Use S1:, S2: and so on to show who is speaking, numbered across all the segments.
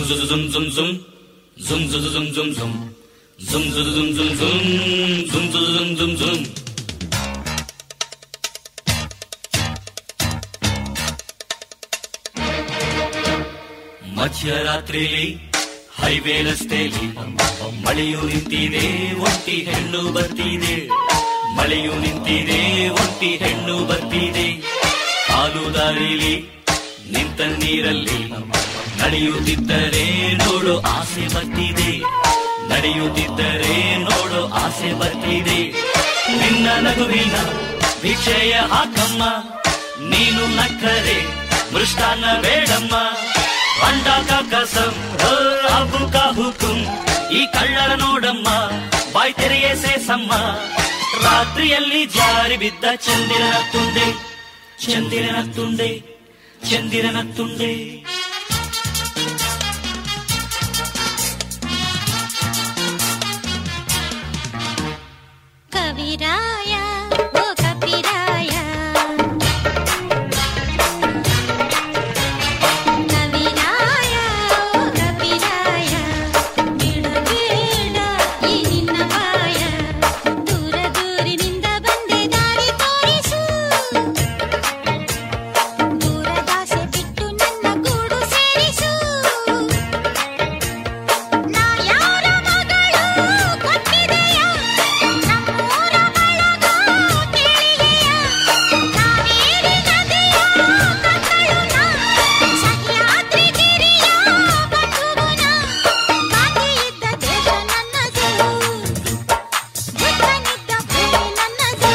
S1: zum zum zum zum zum zum zum zum zum zum zum zum zum zum zum zum zum ಮಧ್ಯರಾತ್ರಿಲಿ highway ರಸ್ತೆಲಿ ಮಳೆಯು ನಿಂತಿದೆ ಒಂಟಿ ಹೆಣ್ಣು ಬರ್ತಿದೆ ಮಳೆಯು ನಿಂತಿದೆ ಒಂಟಿ ಹೆಣ್ಣು ಬರ್ತಿದೆ ಹಾಲು ದಾರಿಲಿ ನಿಂತ ನೀರಲ್ಲಿ ನಡೆಯುತ್ತಿದ್ದರೆ ನೋಡು ಆಸೆ ಬರ್ತಿದೆ ನಡೆಯುತ್ತಿದ್ದರೆ ನೋಡು ಆಸೆ ಬರ್ತಿದೆ ನಿನ್ನ ನಗುವಿನ ಭಿಕ್ಷೆಯ ಹಾಕಮ್ಮ ನೀನು ನಕ್ಕರೆ ಮೃಷ್ಟಾನ್ನ ಬೇಡಮ್ಮ ಅಂಡ ಕಸಂ ಅಬು ಹುಕುಂ ಈ ಕಳ್ಳರ ನೋಡಮ್ಮ ಬಾಯ್ ತೆರೆಯೇ ಸೇಸಮ್ಮ ರಾತ್ರಿಯಲ್ಲಿ ಜಾರಿ ಬಿದ್ದ ಚಂದಿರನ ತುಂಡೆ ಚಂದಿರನ ತುಂಡೆ ಚಂದಿರನ ತುಂಡೆ
S2: ಕವಿರಾಯ ಓ ಕಪಿರಾಯ ಕವಿರಾಯ ಓ ಕಪಿರಾಯ ಬಿಡಬೇಡ ಈ ನಿನ್ನ ಬಾಯ ದೂರ ದೂರಿನಿಂದ ಬಂದೆ ದಾರಿ ತೋರಿಸು ದೂರದಾಸೆ ಬಿಟ್ಟು ನನ್ನ ಗೂಡು ಸೇರಿಸು ನಾ ಯಾರ ಮಗಳು ಕೊಟ್ಟಿದೆಯ ನಮ್ಮೂರ ಬಳಗ ಕೇಳಿದೆಯ ಕಾವೇರಿ ನದಿಯ ಕಟ್ಟಳು ನಾ ಸಹ್ಯಾದ್ರಿ ಗಿರಿಯ ಬಂಧುವು ನಾ ಬಾಕಿ ಇದ್ದ ದೇಶ ನನ್ನದು ಬುದ್ಧನಿದ್ದ ಭೂಮಿ ನನ್ನದು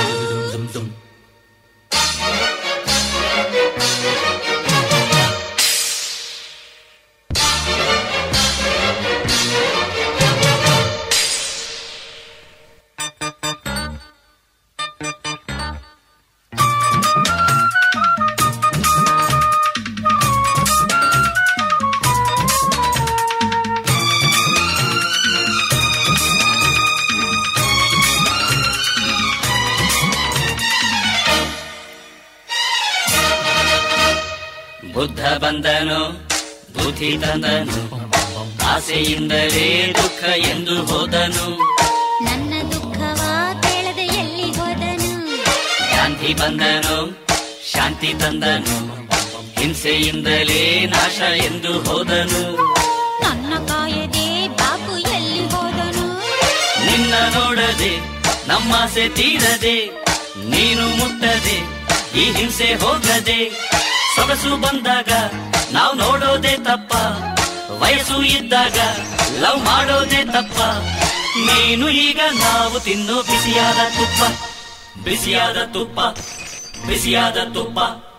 S1: ಬುದ್ಧ ಬಂದನು ಬುದ್ಧಿ ತಂದನು ಆಸೆಯಿಂದಲೇ ದುಃಖ ಎಂದು ಹೋದನು
S2: ನನ್ನ ದುಃಖವ ಕೇಳದೆ ಎಲ್ಲಿ ಹೋದನು
S1: ಗಾಂಧಿ ಬಂದನು ಶಾಂತಿ ತಂದನು ಹಿಂಸೆಯಿಂದಲೇ ನಾಶ ಎಂದು ಹೋದನು
S2: ನನ್ನ ಕಾಯದೆ ಬಾಪು ಎಲ್ಲಿ ಹೋದನು
S1: ನಿನ್ನ ನೋಡದೆ ನಮ್ಮಾಸೆ ತೀರದೆ ನೀನು ಮುಟ್ಟದೆ ಈ ಹಿಂಸೆ ಹೋಗದೆ ಸೊಗಸು ಬಂದಾಗ ನಾವು ನೋಡೋದೇ ತಪ್ಪ ವಯಸ್ಸು ಇದ್ದಾಗ ಲವ್ ಮಾಡೋದೇ ತಪ್ಪ ನೀನು ಈಗ ನಾವು ತಿನ್ನೋ ಬಿಸಿಯಾದ ತುಪ್ಪ ಬಿಸಿಯಾದ ತುಪ್ಪ ಬಿಸಿಯಾದ ತುಪ್ಪ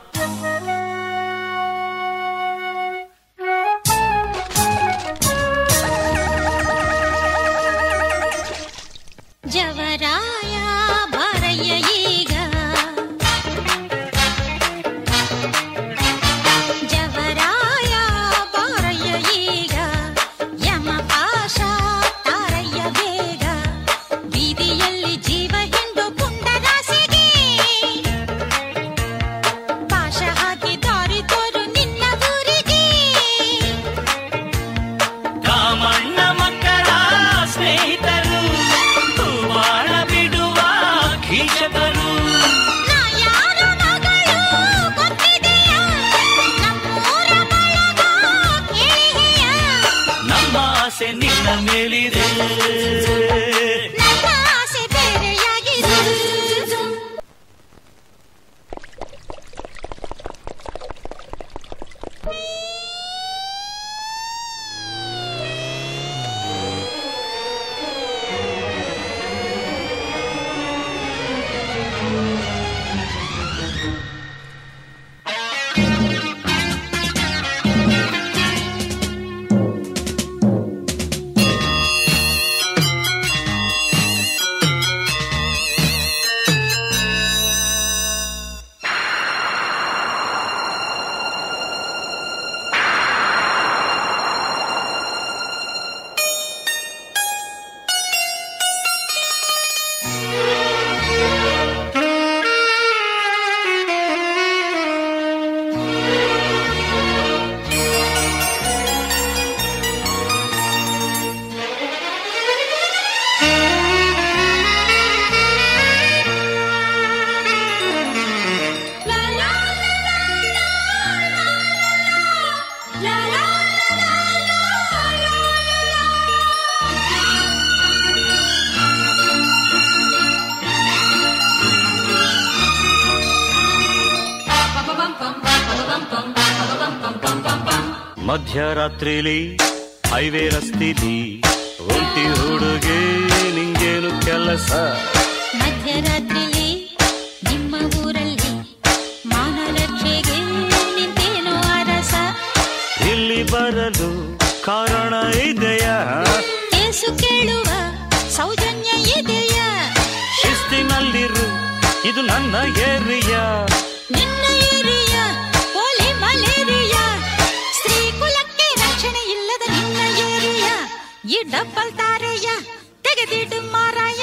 S2: ಜವರಾಯ ಬಾರಯ್ಯ ಈಗ ಜವರಾಯ ಬಾರಯ್ಯ ಈಗ ಯಮ ಪಾಶ ತಾರಯ್ಯ ಬೇಗ ಬೀದಿಯಲ್ಲಿ ಜೀವ ಹಿಂಡು ಪುಂಡರಾಸಿಗೆ ಪಾಶ ಹಾಕಿ ದಾರಿ ತೋರು ನಿನ್ನ ಊರಿಗೆ
S1: ಕಾಮಣ್ಣ ಮಕ್ಕಳ ಸ್ನೇಹಿತರು ಬಾಳ ಬಿಡುವ ಕೀಚಕರು
S2: ನಾ ಯಾರ ಮಗಳು ಗೊತ್ತಿದೆಯಾ ನಮ್ಮೂರ ಬಳಗ ಕೇಳಿದೆಯಾ
S1: ನಮ್ಮ ಆಸೆ ನಿನ್ನ ಮೇಲಿದೆ
S2: ನನ್ನ ಆಸೆ ಬೇರೆಯಾಗಿದೆ
S1: ಮಧ್ಯರಾತ್ರಿಲಿ ಹೈವೇ ರಸ್ತಿಲಿ ಒಂಟಿ ಹುಡುಗಿ ನಿಂಗೇನು ಕೆಲಸ
S2: ಮಧ್ಯರಾತ್ರಿಲಿ ನಿಮ್ಮ ಊರಲ್ಲಿ ಮಾನರಕ್ಷೆಗೆ ನಿಂತೇನೋ ಅರಸ
S1: ಇಲ್ಲಿ ಬರಲು ಕಾರಣ ಇದೆಯಾ
S2: ಕೇಸು ಕೇಳುವ ಸೌಜನ್ಯ ಇದೆಯಾ
S1: ಶಿಸ್ತಿನಲ್ಲಿರು ಇದು ನನ್ನ ಏರಿಯಾ
S2: ನಿನ್ನ ಏರಿಯ ಪೋಲಿ ಮಲೇರಿಯಾ ಸ್ತ್ರೀ ಕುಲಕ್ಕೆ ರಕ್ಷಣೆ ಇಲ್ಲದ ನಿನ್ನ ಏರಿಯ ಈ ಡಬ್ಬಲ್ ತಾರೆಯ ತೆಗೆದಿಡು ಮಾರಾಯ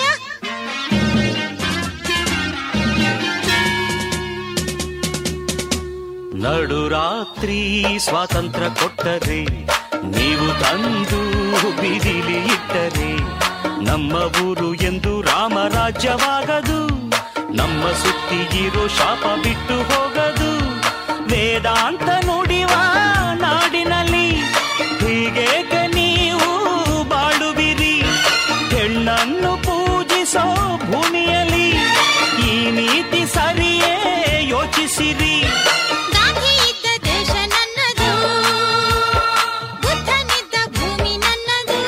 S1: ನಡುರಾತ್ರಿ ಸ್ವಾತಂತ್ರ್ಯ ಕೊಟ್ಟರೆ ನೀವು ತಂದು ಬೀದಿಲಿ ಇಟ್ಟರೆ ನಮ್ಮ ಊರು ಎಂದು ರಾಮರಾಜ್ಯವಾಗದು ನಮ್ಮ ಸುತ್ತಿ ಇರೋ ಶಾಪ ಬಿಟ್ಟು ಹೋಗದು ವೇದಾಂತ ನುಡಿವ ನಾಡಿನಲ್ಲಿ ಹೀಗೇಕೆ ನೀವು ಬಾಳುವಿರಿ ಹೆಣ್ಣನ್ನು ಪೂಜಿಸೋ ಭೂಮಿಯಲ್ಲಿ ಈ ನೀತಿ ಸರಿಯೇ ಯೋಚಿಸಿರಿ
S2: ಗಾಂಧಿ ಇದ್ದ ದೇಶ ನನ್ನದು ಬುದ್ಧನಿದ್ದ ಭೂಮಿ ನನ್ನದು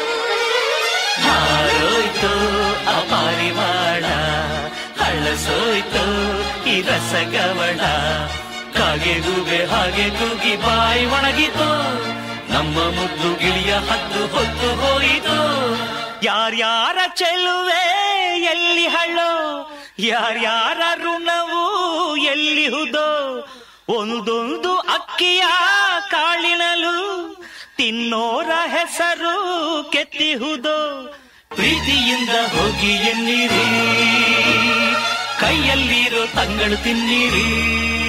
S1: ಹಾರೋಯ್ತು ಅಪಾರಿವಾಳ ಹಳ್ಳಸೋಯ್ತು ಈ ರಸಗವಳ ಕಾಗೆ ಗೂಬೆ ಹಾಗೆ ಕೂಗಿ ಬಾಯಿ ಒಣಗಿತು ನಮ್ಮ ಮುದ್ದು ಗಿಳಿಯ ಹದ್ದು ಹೊತ್ತು ಹೋಯಿತು ಯಾರ್ಯಾರ ಚೆಲುವೆ ಎಲ್ಲಿ ಹಳ್ಳೋ ಯಾರ್ಯಾರ ಋಣವು ಎಲ್ಲಿಹುದೋ ಒಂದೊಂದು ಅಕ್ಕಿಯ ಕಾಳಿನಲು ತಿನ್ನೋರ ಹೆಸರು ಕೆತ್ತಿಹುದೋ ಪ್ರೀತಿಯಿಂದ ಹೋಗಿ ಎನ್ನಿರಿ ಕೈಯಲ್ಲಿರೋ ತಂಗಳು ತಿನ್ನಿರಿ